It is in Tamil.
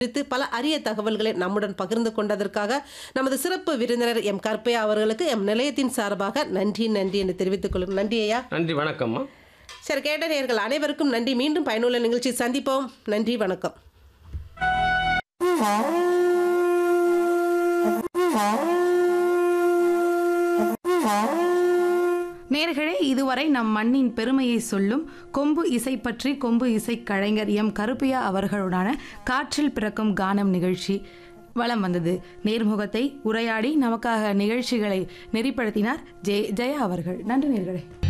குறித்து பல அரிய தகவல்களை நம்முடன் பகிர்ந்து கொண்டதற்காக நமது சிறப்பு விருந்தினர் எம் கற்பையா அவர்களுக்கு எம் நிலையத்தின் சார்பாக நன்றி நன்றி என்று தெரிவித்துக் கொள்ளும் நன்றி ஐயா நன்றி வணக்கம்மா சரி கேட்ட நேயர்கள் அனைவருக்கும் நன்றி மீண்டும் பயனுள்ள நிகழ்ச்சி சந்திப்போம் நன்றி வணக்கம் நேர்களே இதுவரை நம் மண்ணின் பெருமையை சொல்லும் கொம்பு இசை பற்றி கொம்பு இசை கலைஞர் எம் கருப்பையா அவர்களுடான காற்றில் பிறக்கும் கானம் நிகழ்ச்சி வலம் வந்தது நேர்முகத்தை உரையாடி நமக்காக நிகழ்ச்சிகளை நெறிப்படுத்தினார் ஜெய ஜெயா அவர்கள் நன்றி நேர்களே